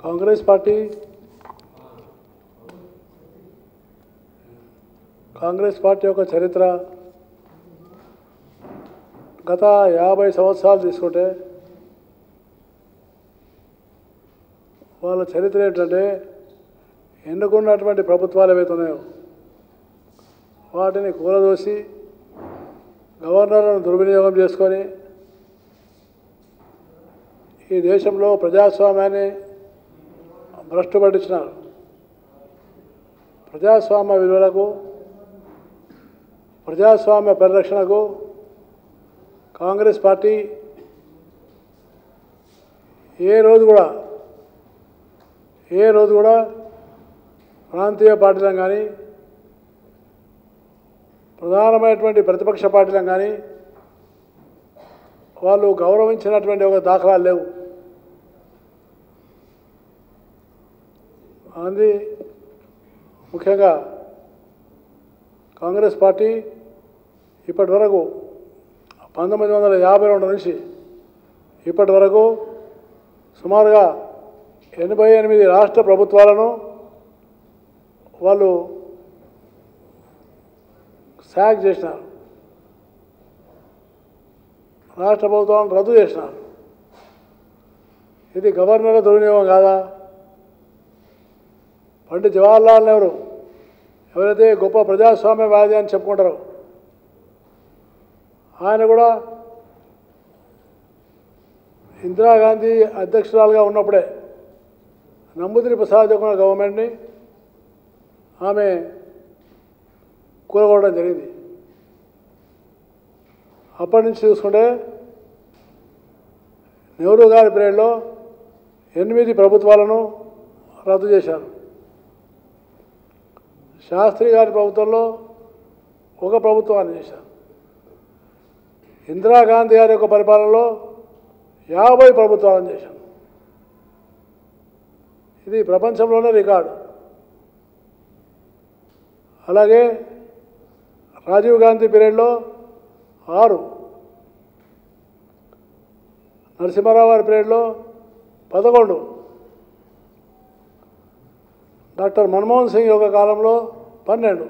Congress party Congress party యొక్క చరిత్ర గత యాభై సంవత్సరాలు తీసుకుంటే వాళ్ళ చరిత్ర ఏంటంటే ఎన్నుకున్నటువంటి ప్రభుత్వాలు ఏవైతే ఉన్నాయో వాటిని కూలదోసి గవర్నర్లను దుర్వినియోగం చేసుకొని ఈ దేశంలో ప్రజాస్వామ్యాన్ని భ్రష్టు పట్టించినారు ప్రజాస్వామ్య విలువలకు ప్రజాస్వామ్య పరిరక్షణకు కాంగ్రెస్ పార్టీ ఏ రోజు కూడా ఏ రోజు కూడా ప్రాంతీయ పార్టీలను కానీ ప్రధానమైనటువంటి ప్రతిపక్ష పార్టీలను కానీ వాళ్ళు గౌరవించినటువంటి ఒక దాఖలాలు లేవు అది ముఖ్యంగా కాంగ్రెస్ పార్టీ ఇప్పటి వరకు పంతొమ్మిది వందల యాభై రెండు నుంచి ఇప్పటి వరకు సుమారుగా ఎనభై ఎనిమిది రాష్ట్ర ప్రభుత్వాలను వాళ్ళు శాక్ చేసినారు రాష్ట్ర ప్రభుత్వాలను రద్దు చేసినారు ఇది గవర్నర్ల దుర్వినియోగం కాదా పండిత్ జవహర్లాల్ నెహ్రూ ఎవరైతే గొప్ప ప్రజాస్వామ్యవాది అని చెప్పుకుంటారో ఆయన కూడా ఇందిరాగాంధీ అధ్యక్షురాలుగా ఉన్నప్పుడే నంబూదిరి ప్రసాద్ యొక్క గవర్నమెంట్ని ఆమె కూలగొట్టడం జరిగింది అప్పటి నుంచి చూసుకుంటే నెహ్రూ గారి పీరియడ్లో ఎనిమిది ప్రభుత్వాలను రద్దు చేశారు శాస్త్రి గారి ప్రభుత్వంలో ఒక ప్రభుత్వాన్ని చేశారు ఇందిరాగాంధీ గారి యొక్క పరిపాలనలో యాభై ప్రభుత్వాలను చేశారు ఇది ప్రపంచంలోనే రికార్డు అలాగే రాజీవ్ గాంధీ పీరియడ్లో ఆరు నరసింహారావు గారి పీరియడ్లో పదకొండు డాక్టర్ మన్మోహన్ సింగ్ యొక్క కాలంలో పన్నెండు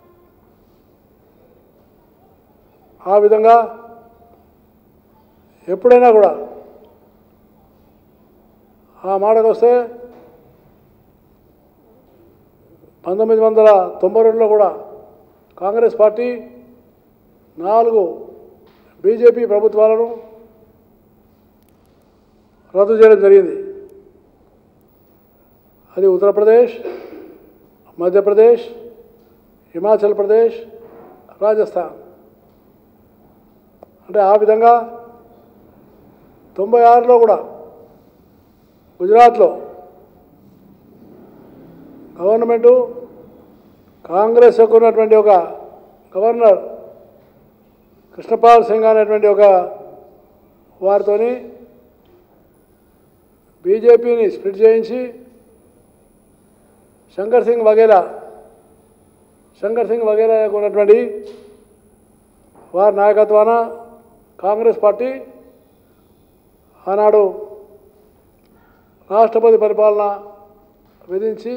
ఆ విధంగా ఎప్పుడైనా కూడా ఆ మాటకు వస్తే పంతొమ్మిది వందల తొంభై రెండులో కూడా కాంగ్రెస్ పార్టీ నాలుగు బీజేపీ ప్రభుత్వాలను రద్దు చేయడం జరిగింది అది ఉత్తరప్రదేశ్ మధ్యప్రదేశ్ హిమాచల్ ప్రదేశ్ రాజస్థాన్ అంటే ఆ విధంగా తొంభై ఆరులో కూడా గుజరాత్లో గవర్నమెంటు కాంగ్రెస్ యొక్క ఉన్నటువంటి ఒక గవర్నర్ కృష్ణపాల్ సింగ్ అనేటువంటి ఒక వారితోని బీజేపీని స్ప్లిట్ చేయించి శంకర్ సింగ్ వగేరా శంకర్ సింగ్ వగేరా యొక్క ఉన్నటువంటి వారి నాయకత్వాన కాంగ్రెస్ పార్టీ ఆనాడు రాష్ట్రపతి పరిపాలన విధించి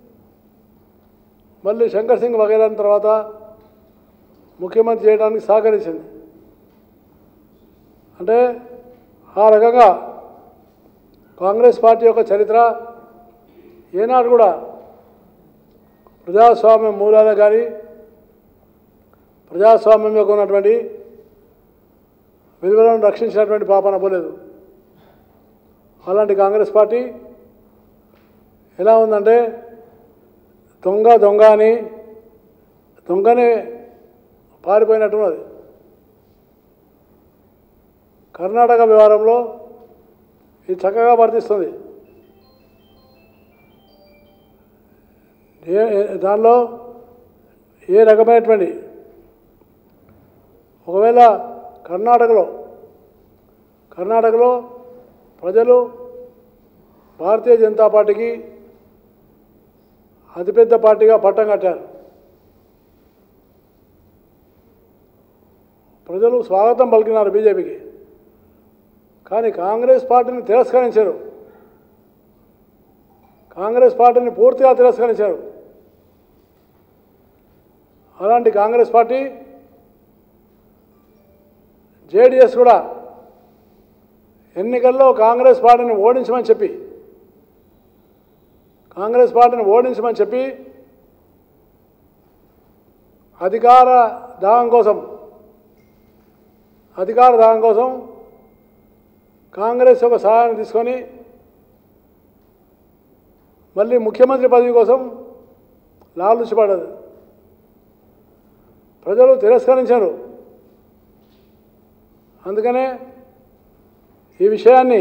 మళ్ళీ శంకర్ సింగ్ వగేరాని తర్వాత ముఖ్యమంత్రి చేయడానికి సహకరించింది అంటే ఆ రకంగా కాంగ్రెస్ పార్టీ యొక్క చరిత్ర ఏనాడు కూడా ప్రజాస్వామ్య మూలాలు కానీ ప్రజాస్వామ్యం యొక్క ఉన్నటువంటి విలువలను రక్షించినటువంటి పాపన పోలేదు అలాంటి కాంగ్రెస్ పార్టీ ఎలా ఉందంటే దొంగ దొంగ అని దొంగనే పారిపోయినట్టున్నది కర్ణాటక వ్యవహారంలో ఇది చక్కగా వర్తిస్తుంది ఏ ఏ- దానిలో ఏ రకమైనటువంటి ఒకవేళ కర్ణాటకలో కర్ణాటకలో ప్రజలు భారతీయ జనతా పార్టీకి అతిపెద్ద పార్టీగా పట్టం కట్టారు ప్రజలు స్వాగతం పలికినారు బీజేపీకి కానీ కాంగ్రెస్ పార్టీని తిరస్కరించారు కాంగ్రెస్ పార్టీని పూర్తిగా తిరస్కరించారు అలాంటి కాంగ్రెస్ పార్టీ జేడిఎస్ కూడా ఎన్నికల్లో కాంగ్రెస్ పార్టీని ఓడించమని చెప్పి కాంగ్రెస్ పార్టీని ఓడించమని చెప్పి అధికార దాహం కోసం అధికార దాహం కోసం కాంగ్రెస్ యొక్క సహాయాన్ని తీసుకొని మళ్ళీ ముఖ్యమంత్రి పదవి కోసం లాలుచిపడ్డది ప్రజలు తిరస్కరించారు అందుకనే ఈ విషయాన్ని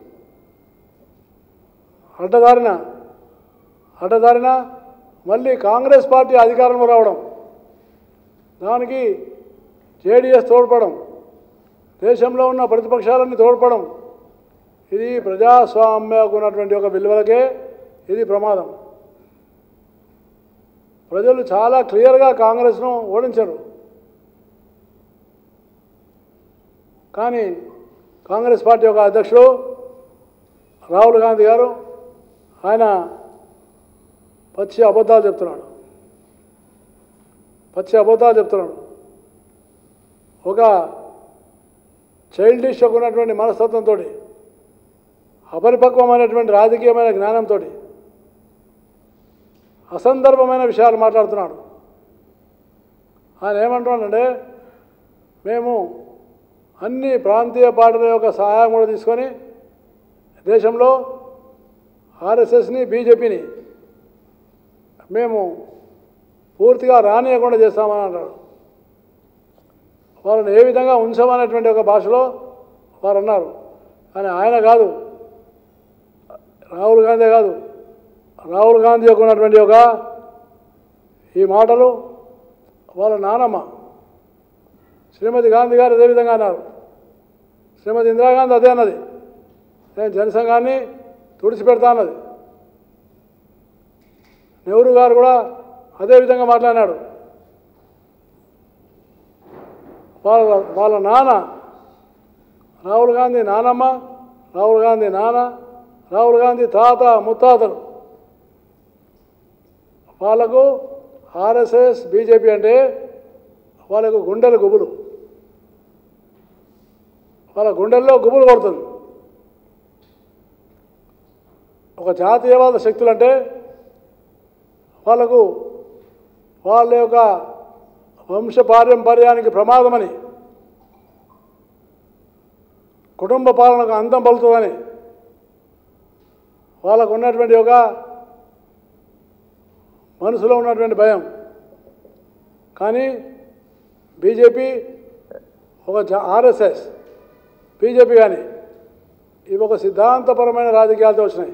అడ్డదారిన అడ్డదారిన మళ్ళీ కాంగ్రెస్ పార్టీ అధికారంలో రావడం దానికి జేడీఎస్ తోడ్పడం దేశంలో ఉన్న ప్రతిపక్షాలన్నీ తోడ్పడం ఇది ప్రజాస్వామ్యకు ఉన్నటువంటి ఒక విలువలకే ఇది ప్రమాదం ప్రజలు చాలా క్లియర్గా కాంగ్రెస్ను ఓడించారు కానీ కాంగ్రెస్ పార్టీ యొక్క అధ్యక్షుడు రాహుల్ గాంధీ గారు ఆయన పచ్చి అబద్ధాలు చెప్తున్నాడు పచ్చి అబద్ధాలు చెప్తున్నాడు ఒక చైల్డిష్ ఉన్నటువంటి మనస్తత్వంతో అపరిపక్వమైనటువంటి రాజకీయమైన జ్ఞానంతో అసందర్భమైన విషయాలు మాట్లాడుతున్నాడు ఆయన ఏమంటున్నాడంటే మేము అన్ని ప్రాంతీయ పార్టీల యొక్క సహాయం కూడా తీసుకొని దేశంలో ఆర్ఎస్ఎస్ని బీజేపీని మేము పూర్తిగా రానియకుండా చేస్తామని అంటాడు వాళ్ళని ఏ విధంగా ఉంచమనేటువంటి ఒక భాషలో వారు అన్నారు కానీ ఆయన కాదు రాహుల్ గాంధీ కాదు రాహుల్ గాంధీ యొక్క ఉన్నటువంటి ఒక ఈ మాటలు వాళ్ళ నానమ్మ శ్రీమతి గాంధీ గారు అదే విధంగా అన్నారు శ్రీమతి ఇందిరాగాంధీ అదే అన్నది నేను జనసంఘాన్ని తుడిచిపెడతా అన్నది నెహ్రూ గారు కూడా అదే విధంగా మాట్లాడినాడు వాళ్ళ వాళ్ళ నాన్న రాహుల్ గాంధీ నానమ్మ రాహుల్ గాంధీ నాన్న రాహుల్ గాంధీ తాత ముత్తాతలు వాళ్ళకు ఆర్ఎస్ఎస్ బీజేపీ అంటే వాళ్ళకు గుండెల గుబులు వాళ్ళ గుండెల్లో గుబులు కొడుతుంది ఒక జాతీయవాద శక్తులు అంటే వాళ్ళకు వాళ్ళ యొక్క వంశ పారంపర్యానికి ప్రమాదమని కుటుంబ పాలనకు అందం పలుతుందని వాళ్ళకు ఉన్నటువంటి ఒక మనసులో ఉన్నటువంటి భయం కానీ బీజేపీ ఒక జా- ఆర్ఎస్ఎస్ బీజేపీ కానీ ఇవి ఒక సిద్ధాంతపరమైన రాజకీయాలతో వచ్చినాయి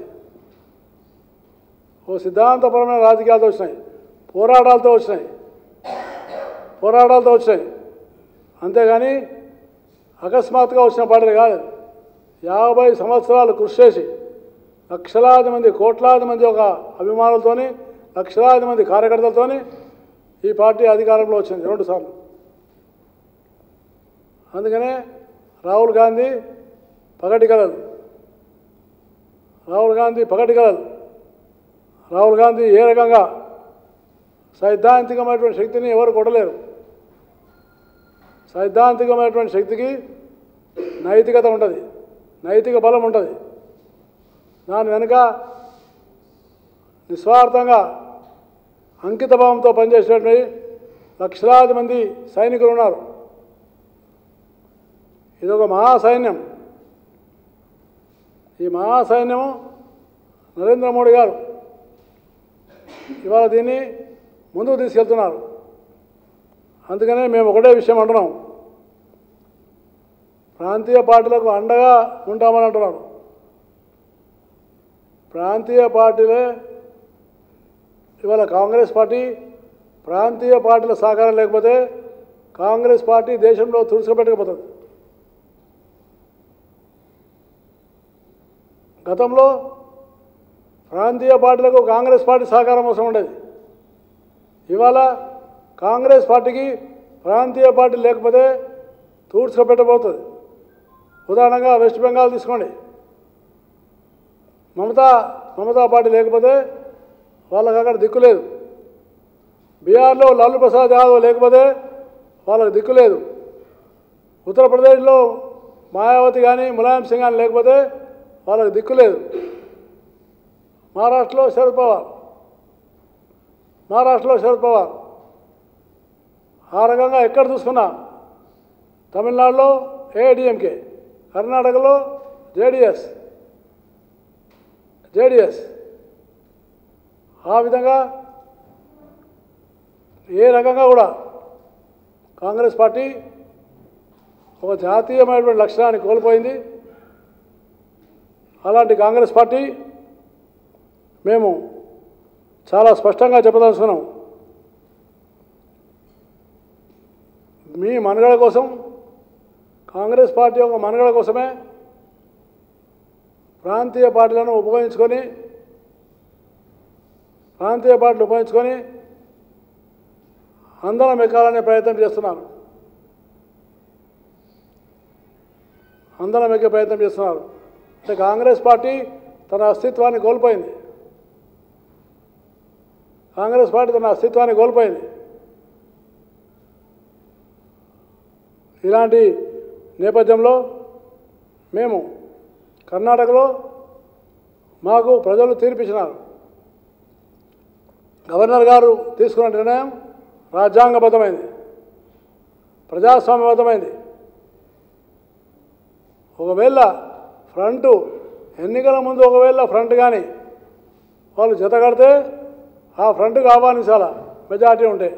ఓ సిద్ధాంతపరమైన రాజకీయాలతో వచ్చినాయి పోరాటాలతో వచ్చినాయి పోరాటాలతో వచ్చినాయి అంతేగాని అకస్మాత్తుగా వచ్చిన పాటలు కాదు యాభై సంవత్సరాలు కృషి చేసి లక్షలాది మంది కోట్లాది మంది ఒక అభిమానులతోని లక్షలాది మంది కార్యకర్తలతోని ఈ పార్టీ అధికారంలో వచ్చింది రెండుసార్లు అందుకనే రాహుల్ గాంధీ పగటి కలలు రాహుల్ గాంధీ పగటి కలలు రాహుల్ గాంధీ ఏ రకంగా సైద్ధాంతికమైనటువంటి శక్తిని ఎవరు కొట్టలేరు సైద్ధాంతికమైనటువంటి శక్తికి నైతికత ఉంటుంది నైతిక బలం ఉంటుంది దాని వెనుక నిస్వార్థంగా అంకిత భావంతో పనిచేసేటువంటి లక్షలాది మంది సైనికులు ఉన్నారు ఇదొక మహాసైన్యం ఈ మహాసైన్యము నరేంద్ర మోడీ గారు ఇవాళ దీన్ని ముందుకు తీసుకెళ్తున్నారు అందుకనే మేము ఒకటే విషయం అంటున్నాం ప్రాంతీయ పార్టీలకు అండగా ఉంటామని అంటున్నాడు ప్రాంతీయ పార్టీలే ఇవాళ కాంగ్రెస్ పార్టీ ప్రాంతీయ పార్టీల సహకారం లేకపోతే కాంగ్రెస్ పార్టీ దేశంలో తుడుచుకుపెట్టకపోతుంది గతంలో ప్రాంతీయ పార్టీలకు కాంగ్రెస్ పార్టీ సహకారం అవసరం ఉండేది ఇవాళ కాంగ్రెస్ పార్టీకి ప్రాంతీయ పార్టీ లేకపోతే తూడ్చుకోబెట్టబోతుంది ఉదాహరణగా వెస్ట్ బెంగాల్ తీసుకోండి మమతా మమతా పార్టీ లేకపోతే వాళ్ళకి అక్కడ దిక్కు లేదు బీహార్లో లాలూ ప్రసాద్ యాదవ్ లేకపోతే వాళ్ళకి దిక్కు లేదు ఉత్తరప్రదేశ్లో మాయావతి కానీ ములాయం సింగ్ కానీ లేకపోతే వాళ్ళకి దిక్కు లేదు మహారాష్ట్రలో శరద్ పవార్ మహారాష్ట్రలో శరద్ పవార్ ఆ రకంగా ఎక్కడ చూసుకున్నా తమిళనాడులో ఏఐడిఎంకే కర్ణాటకలో జేడిఎస్ జేడిఎస్ ఆ విధంగా ఏ రకంగా కూడా కాంగ్రెస్ పార్టీ ఒక జాతీయమైనటువంటి లక్షణాన్ని కోల్పోయింది అలాంటి కాంగ్రెస్ పార్టీ మేము చాలా స్పష్టంగా చెప్పదలుచుకున్నాం మీ మనుగడ కోసం కాంగ్రెస్ పార్టీ యొక్క మనుగడ కోసమే ప్రాంతీయ పార్టీలను ఉపయోగించుకొని ప్రాంతీయ పార్టీలు ఉపయోగించుకొని అందరం ఎక్కాలనే ప్రయత్నం చేస్తున్నారు అందరం ఎక్కే ప్రయత్నం చేస్తున్నారు అంటే కాంగ్రెస్ పార్టీ తన అస్తిత్వాన్ని కోల్పోయింది కాంగ్రెస్ పార్టీ తన అస్తిత్వాన్ని కోల్పోయింది ఇలాంటి నేపథ్యంలో మేము కర్ణాటకలో మాకు ప్రజలు తీర్పిచ్చినారు గవర్నర్ గారు తీసుకున్న నిర్ణయం రాజ్యాంగబద్ధమైంది ప్రజాస్వామ్యబద్ధమైంది ఒకవేళ ఫ్రంట్ ఎన్నికల ముందు ఒకవేళ ఫ్రంట్ కానీ వాళ్ళు జత కడితే ఆ ఫ్రంట్కి ఆహ్వానించాల మెజార్టీ ఉంటే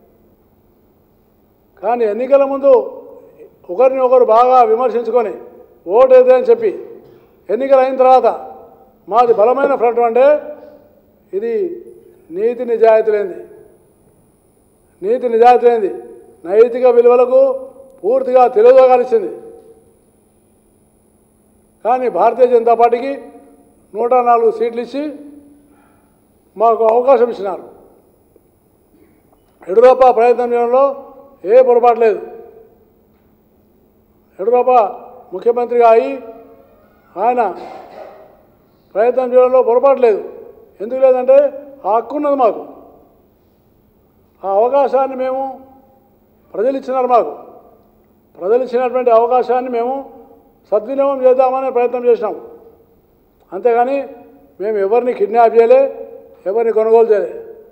కానీ ఎన్నికల ముందు ఒకరిని ఒకరు బాగా విమర్శించుకొని ఓటు ఏదే అని చెప్పి ఎన్నికలు అయిన తర్వాత మాది బలమైన ఫ్రంట్ అంటే ఇది నీతి నిజాయితీ లేనిది నీతి నిజాయితీ లేనిది నైతిక విలువలకు పూర్తిగా తెలియదోగాలిచ్చింది కానీ భారతీయ జనతా పార్టీకి నూట నాలుగు సీట్లు ఇచ్చి మాకు అవకాశం ఇచ్చినారు యడియూరప్ప ప్రయత్నం చేయడంలో ఏ పొరపాటు లేదు యడియూరప్ప ముఖ్యమంత్రిగా అయి ఆయన ప్రయత్నం చేయడంలో పొరపాటు లేదు ఎందుకు లేదంటే ఆ హక్కు ఉన్నది మాకు ఆ అవకాశాన్ని మేము ప్రజలు ఇచ్చినారు మాకు ప్రజలు ఇచ్చినటువంటి అవకాశాన్ని మేము సద్వినియోగం చేద్దామనే ప్రయత్నం చేసినాం అంతేగాని మేము ఎవరిని కిడ్నాప్ చేయలే ఎవరిని కొనుగోలు చేయలే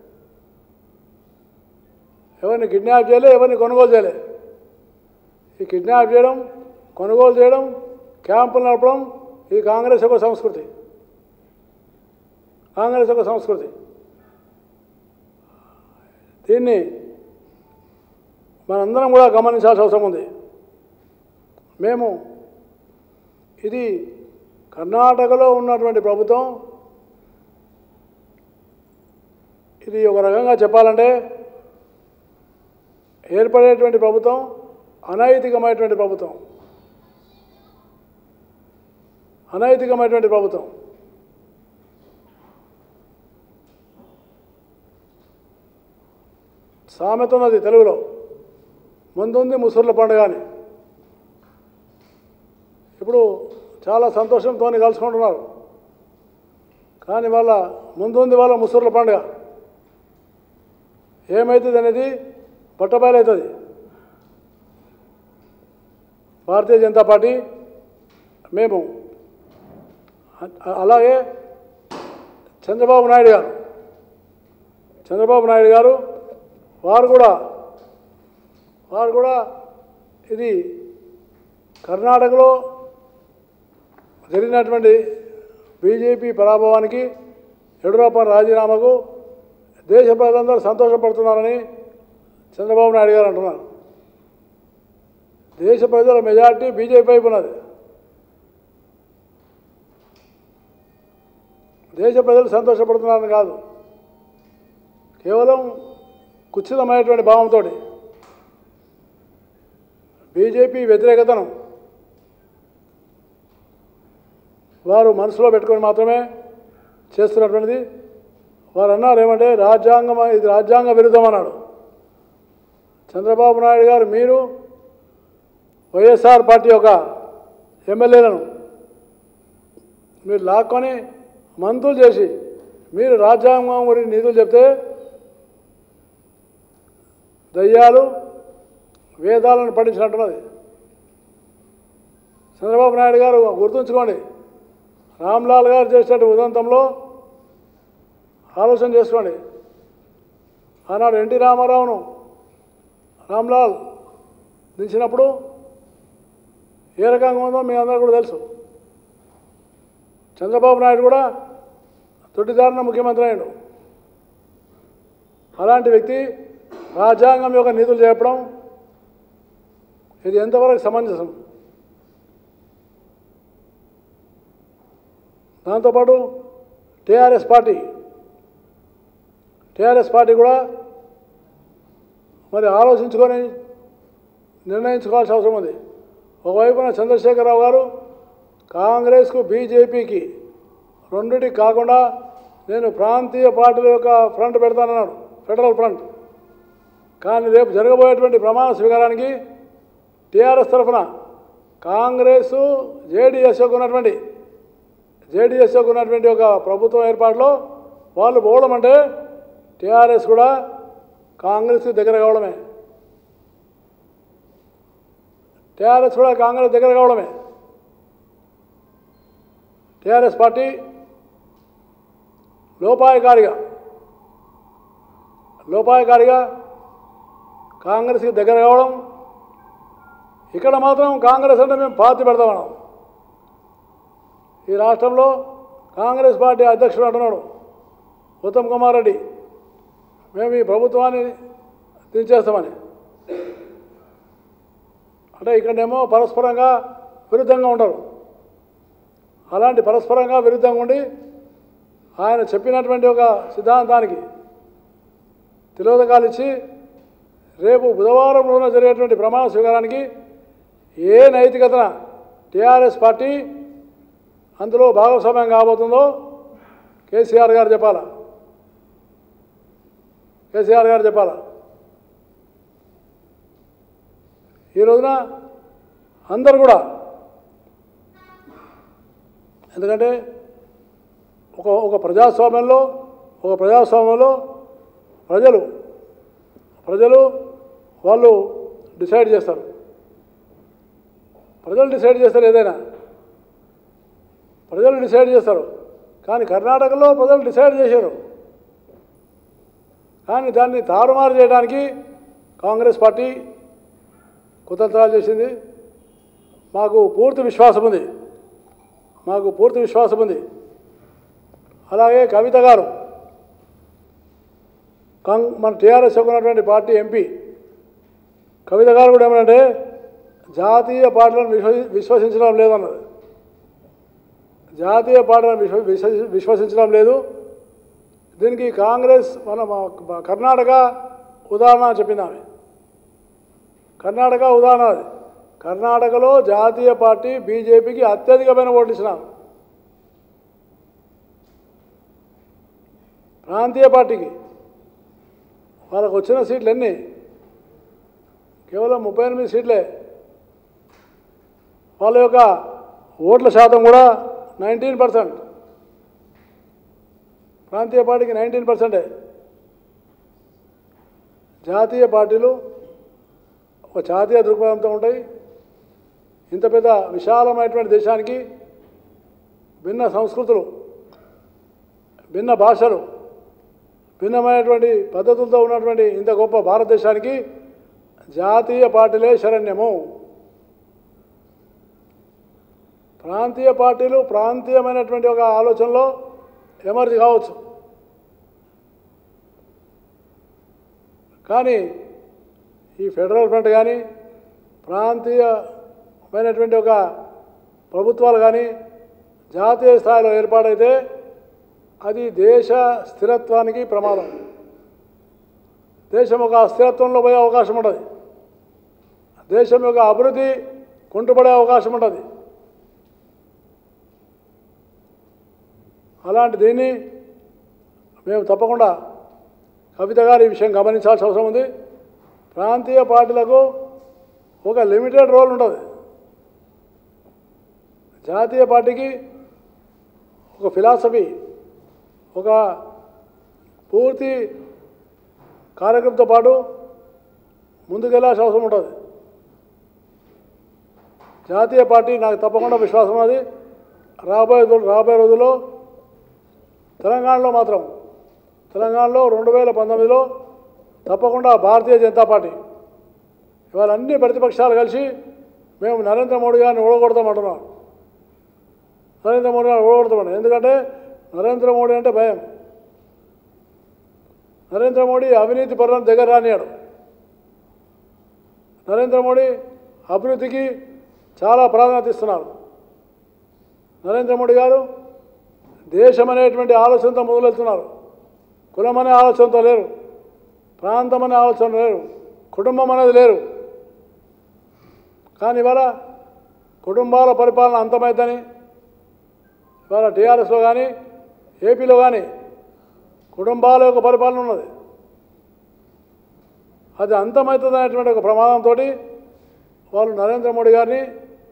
ఎవరిని కిడ్నాప్ చేయలే ఎవరిని కొనుగోలు చేయలే ఈ కిడ్నాప్ చేయడం కొనుగోలు చేయడం క్యాంపులు నడపడం ఈ కాంగ్రెస్ యొక్క సంస్కృతి కాంగ్రెస్ యొక్క సంస్కృతి దీన్ని మనందరం కూడా గమనించాల్సిన అవసరం ఉంది మేము ఇది కర్ణాటకలో ఉన్నటువంటి ప్రభుత్వం ఇది ఒక రకంగా చెప్పాలంటే ఏర్పడేటువంటి ప్రభుత్వం అనైతికమైనటువంటి ప్రభుత్వం అనైతికమైనటువంటి ప్రభుత్వం సామెత ఉన్నది తెలుగులో ముందుంది ముసుర్ల పండుగ అని ఇప్పుడు చాలా సంతోషంతో కలుసుకుంటున్నారు కానీ వాళ్ళ ముందుంది వాళ్ళ ముసుర్ల పండుగ ఏమవుతుంది అనేది పట్టబయలవుతుంది భారతీయ జనతా పార్టీ మేము అ- అలాగే చంద్రబాబు నాయుడు గారు చంద్రబాబు నాయుడు గారు వారు కూడా వారు కూడా ఇది కర్ణాటకలో జరిగినటువంటి బీజేపీ పరాభవానికి యడియూరప్ప రాజీనామాకు దేశ ప్రజలందరూ సంతోషపడుతున్నారని చంద్రబాబు నాయుడు గారు అంటున్నారు దేశ ప్రజల మెజార్టీ బీజేపీ వైపు ఉన్నది దేశ ప్రజలు సంతోషపడుతున్నారని కాదు కేవలం కుత్సితమైనటువంటి భావంతో బీజేపీ వ్యతిరేకతను వారు మనసులో పెట్టుకొని మాత్రమే చేస్తున్నటువంటిది వారు అన్నారు ఏమంటే రాజ్యాంగం ఇది రాజ్యాంగ విరుద్ధం అన్నాడు చంద్రబాబు నాయుడు గారు మీరు వైఎస్ఆర్ పార్టీ యొక్క ఎమ్మెల్యేలను మీరు లాక్కొని మంతులు చేసి మీరు రాజ్యాంగం గురించి నిధులు చెప్తే దయ్యాలు వేదాలను పఠించినట్టున్నది చంద్రబాబు నాయుడు గారు గుర్తుంచుకోండి రామ్లాల్ గారు చేసినట్టు ఉదంతంలో ఆలోచన చేసుకోండి ఆనాడు ఎన్టీ రామారావును రామ్లాల్ దించినప్పుడు ఏ రకంగా ఉందో మీ అందరూ కూడా తెలుసు చంద్రబాబు నాయుడు కూడా తొట్టిదారిన ముఖ్యమంత్రి అయ్యాడు అలాంటి వ్యక్తి రాజ్యాంగం యొక్క నిధులు చెప్పడం ఇది ఎంతవరకు సమంజసం దాంతోపాటు టీఆర్ఎస్ పార్టీ టీఆర్ఎస్ పార్టీ కూడా మరి ఆలోచించుకొని నిర్ణయించుకోవాల్సిన అవసరం ఉంది ఒకవైపున చంద్రశేఖరరావు గారు కాంగ్రెస్కు బీజేపీకి రెండిటి కాకుండా నేను ప్రాంతీయ పార్టీల యొక్క ఫ్రంట్ పెడతానన్నాడు ఫెడరల్ ఫ్రంట్ కానీ రేపు జరగబోయేటువంటి ప్రమాణ స్వీకారానికి టీఆర్ఎస్ తరఫున కాంగ్రెస్ జేడీఎస్ యొక్క ఉన్నటువంటి జేడీఎస్ యొక్క ఉన్నటువంటి ఒక ప్రభుత్వం ఏర్పాటులో వాళ్ళు పోవడం అంటే టీఆర్ఎస్ కూడా కాంగ్రెస్కి దగ్గర కావడమే టీఆర్ఎస్ కూడా కాంగ్రెస్ దగ్గర కావడమే టీఆర్ఎస్ పార్టీ లోపాయకారిగా లోపాయకారిగా కాంగ్రెస్కి దగ్గర కావడం ఇక్కడ మాత్రం కాంగ్రెస్ అంటే మేము పార్టీ పెడతామన్నాం ఈ రాష్ట్రంలో కాంగ్రెస్ పార్టీ అధ్యక్షుడు అంటున్నాడు ఉత్తమ్ కుమార్ రెడ్డి మేము ఈ ప్రభుత్వాన్ని దించేస్తామని అంటే ఇక్కడేమో పరస్పరంగా విరుద్ధంగా ఉండరు అలాంటి పరస్పరంగా విరుద్ధంగా ఉండి ఆయన చెప్పినటువంటి ఒక సిద్ధాంతానికి తిలోదకాలు ఇచ్చి రేపు బుధవారం రోజున జరిగేటువంటి ప్రమాణ స్వీకారానికి ఏ నైతికతన టీఆర్ఎస్ పార్టీ అందులో భాగస్వామ్యం కాబోతుందో కేసీఆర్ గారు చెప్పాలా కేసీఆర్ గారు చెప్పాలా ఈ రోజున అందరు కూడా ఎందుకంటే ఒక ఒక ప్రజాస్వామ్యంలో ఒక ప్రజాస్వామ్యంలో ప్రజలు ప్రజలు వాళ్ళు డిసైడ్ చేస్తారు ప్రజలు డిసైడ్ చేస్తారు ఏదైనా ప్రజలు డిసైడ్ చేస్తారు కానీ కర్ణాటకలో ప్రజలు డిసైడ్ చేశారు కానీ దాన్ని తారుమారు చేయడానికి కాంగ్రెస్ పార్టీ కుతంత్రాలు చేసింది మాకు పూర్తి విశ్వాసం ఉంది మాకు పూర్తి విశ్వాసం ఉంది అలాగే కవిత గారు కాంగ్ మన టీఆర్ఎస్ ఉన్నటువంటి పార్టీ ఎంపీ కవిత గారు కూడా ఏమనంటే జాతీయ పార్టీలను విశ్వ విశ్వసించడం లేదన్నది జాతీయ పార్టీలను విశ్వ విశ్వ- విశ్వసించడం లేదు దీనికి కాంగ్రెస్ మన మా- కర్ణాటక ఉదాహరణ చెప్పింది ఆమె కర్ణాటక ఉదాహరణ అది కర్ణాటకలో జాతీయ పార్టీ బీజేపీకి అత్యధికమైన ఓట్లు ఇచ్చినారు ప్రాంతీయ పార్టీకి వాళ్ళకు వచ్చిన సీట్లు ఎన్ని కేవలం ముప్పై ఎనిమిది సీట్లే వాళ్ళ యొక్క ఓట్ల శాతం కూడా నైన్టీన్ పర్సెంట్ ప్రాంతీయ పార్టీకి నైన్టీన్ పర్సెంటే జాతీయ పార్టీలు ఒక జాతీయ దృక్పథంతో ఉంటాయి ఇంత పెద్ద విశాలమైనటువంటి దేశానికి భిన్న సంస్కృతులు భిన్న భాషలు భిన్నమైనటువంటి పద్ధతులతో ఉన్నటువంటి ఇంత గొప్ప భారతదేశానికి జాతీయ పార్టీలే శరణ్యము ప్రాంతీయ పార్టీలు ప్రాంతీయమైనటువంటి ఒక ఆలోచనలో ఎమర్జీ కావచ్చు కానీ ఈ ఫెడరల్ ఫ్రంట్ కానీ ప్రాంతీయమైనటువంటి ఒక ప్రభుత్వాలు కానీ జాతీయ స్థాయిలో ఏర్పాటైతే అది దేశ స్థిరత్వానికి ప్రమాదం దేశం ఒక అస్థిరత్వంలో పోయే అవకాశం ఉంటుంది దేశం యొక్క అభివృద్ధి కుంటుపడే అవకాశం ఉంటుంది అలాంటి దీన్ని మేము తప్పకుండా కవిత గారు ఈ విషయం గమనించాల్సిన అవసరం ఉంది ప్రాంతీయ పార్టీలకు ఒక లిమిటెడ్ రోల్ ఉంటుంది జాతీయ పార్టీకి ఒక ఫిలాసఫీ ఒక పూర్తి కార్యక్రమంతో పాటు ముందుకెళ్ళాల్సిన అవసరం ఉంటుంది జాతీయ పార్టీ నాకు తప్పకుండా విశ్వాసం ఉన్నది రాబోయే రో- రాబోయే రోజుల్లో తెలంగాణలో మాత్రం తెలంగాణలో రెండు వేల పంతొమ్మిదిలో తప్పకుండా భారతీయ జనతా పార్టీ ఇవాళ అన్ని ప్రతిపక్షాలు కలిసి మేము నరేంద్ర మోడీ గారిని ఓడగొడతామంటున్నాం నరేంద్ర మోడీ గారిని ఓడగొడతామని ఎందుకంటే నరేంద్ర మోడీ అంటే భయం నరేంద్ర మోడీ అవినీతి పరులను దగ్గర రానియాడు నరేంద్ర మోడీ అభివృద్ధికి చాలా ప్రాధాన్యత ఇస్తున్నారు నరేంద్ర మోడీ గారు దేశం అనేటువంటి ఆలోచనతో మొదలెళ్తున్నారు కులం అనే ఆలోచనతో లేరు ప్రాంతం అనే ఆలోచన లేరు కుటుంబం అనేది లేరు కానీ ఇవాళ కుటుంబాల పరిపాలన అంతమైందని ఇవాళ టీఆర్ఎస్లో కానీ ఏపీలో కానీ కుటుంబాల యొక్క పరిపాలన ఉన్నది అది అంతమవుతుంది అనేటువంటి ఒక ప్రమాదంతో వాళ్ళు నరేంద్ర మోడీ గారిని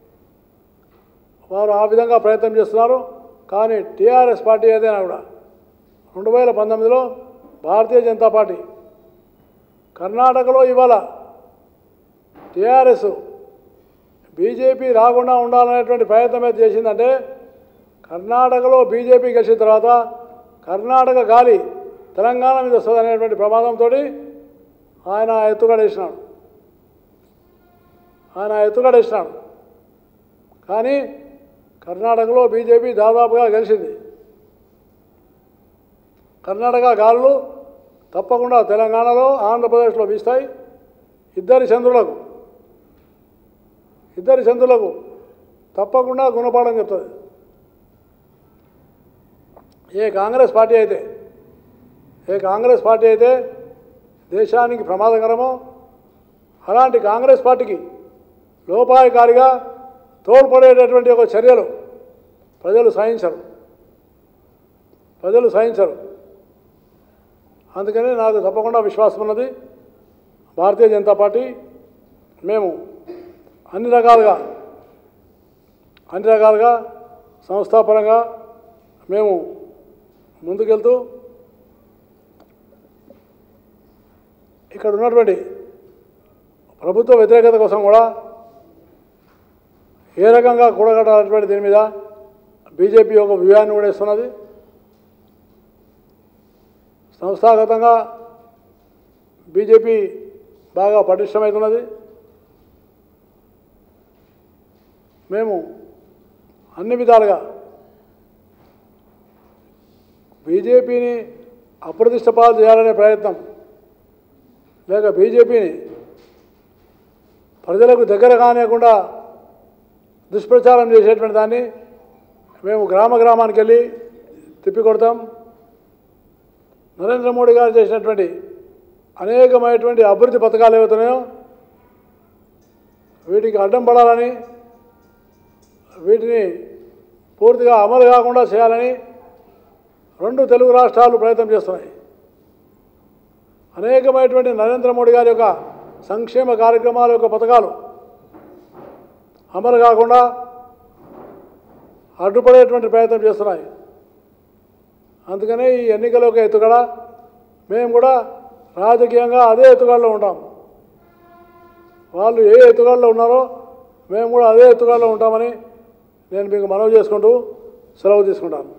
వారు ఆ విధంగా ప్రయత్నం చేస్తున్నారు కానీ టీఆర్ఎస్ పార్టీ ఏదైనా కూడా రెండు వేల పంతొమ్మిదిలో భారతీయ జనతా పార్టీ కర్ణాటకలో ఇవాళ టీఆర్ఎస్ బీజేపీ రాకుండా ఉండాలనేటువంటి ప్రయత్నం అయితే చేసిందంటే కర్ణాటకలో బీజేపీ గెలిచిన తర్వాత కర్ణాటక గాలి తెలంగాణ మీద వస్తుంది అనేటువంటి ప్రమాదంతో ఆయన ఎత్తుగడేసినాడు ఆయన ఎత్తుగడేసినాడు కానీ కర్ణాటకలో బీజేపీ దాదాపుగా గెలిచింది కర్ణాటక గాలులు తప్పకుండా తెలంగాణలో ఆంధ్రప్రదేశ్లో వీస్తాయి ఇద్దరి చంద్రులకు ఇద్దరి చంద్రులకు తప్పకుండా గుణపాఠం చెప్తుంది ఏ కాంగ్రెస్ పార్టీ అయితే ఏ కాంగ్రెస్ పార్టీ అయితే దేశానికి ప్రమాదకరమో అలాంటి కాంగ్రెస్ పార్టీకి లోపాయకారిగా తోడ్పడేటటువంటి ఒక చర్యలు ప్రజలు సహించరు ప్రజలు సహించరు అందుకని నాకు తప్పకుండా విశ్వాసం ఉన్నది భారతీయ జనతా పార్టీ మేము అన్ని రకాలుగా అన్ని రకాలుగా సంస్థాపరంగా మేము ముందుకెళ్తూ ఇక్కడ ఉన్నటువంటి ప్రభుత్వ వ్యతిరేకత కోసం కూడా ఏ రకంగా కూడగట్టాలన్నటువంటి దీని మీద బీజేపీ ఒక వ్యూహాన్ని కూడా ఇస్తున్నది సంస్థాగతంగా బీజేపీ బాగా పటిష్టమవుతున్నది మేము అన్ని విధాలుగా బీజేపీని అప్రతిష్ట పాలు చేయాలనే ప్రయత్నం లేక బీజేపీని ప్రజలకు దగ్గర కానియకుండా దుష్ప్రచారం చేసేటువంటి దాన్ని మేము గ్రామ గ్రామానికి వెళ్ళి తిప్పికొడతాం నరేంద్ర మోడీ గారు చేసినటువంటి అనేకమైనటువంటి అభివృద్ధి పథకాలు ఏవైతున్నాయో వీటికి అడ్డం పడాలని వీటిని పూర్తిగా అమలు కాకుండా చేయాలని రెండు తెలుగు రాష్ట్రాలు ప్రయత్నం చేస్తున్నాయి అనేకమైనటువంటి నరేంద్ర మోడీ గారి యొక్క సంక్షేమ కార్యక్రమాల యొక్క పథకాలు అమలు కాకుండా అడ్డుపడేటువంటి ప్రయత్నం చేస్తున్నాయి అందుకనే ఈ ఎన్నికల యొక్క ఎత్తుగడ మేము కూడా రాజకీయంగా అదే ఎత్తుగడలో ఉంటాం వాళ్ళు ఏ ఎత్తుగడలో ఉన్నారో మేము కూడా అదే ఎత్తుగడలో ఉంటామని నేను మీకు మనవి చేసుకుంటూ సెలవు తీసుకుంటాను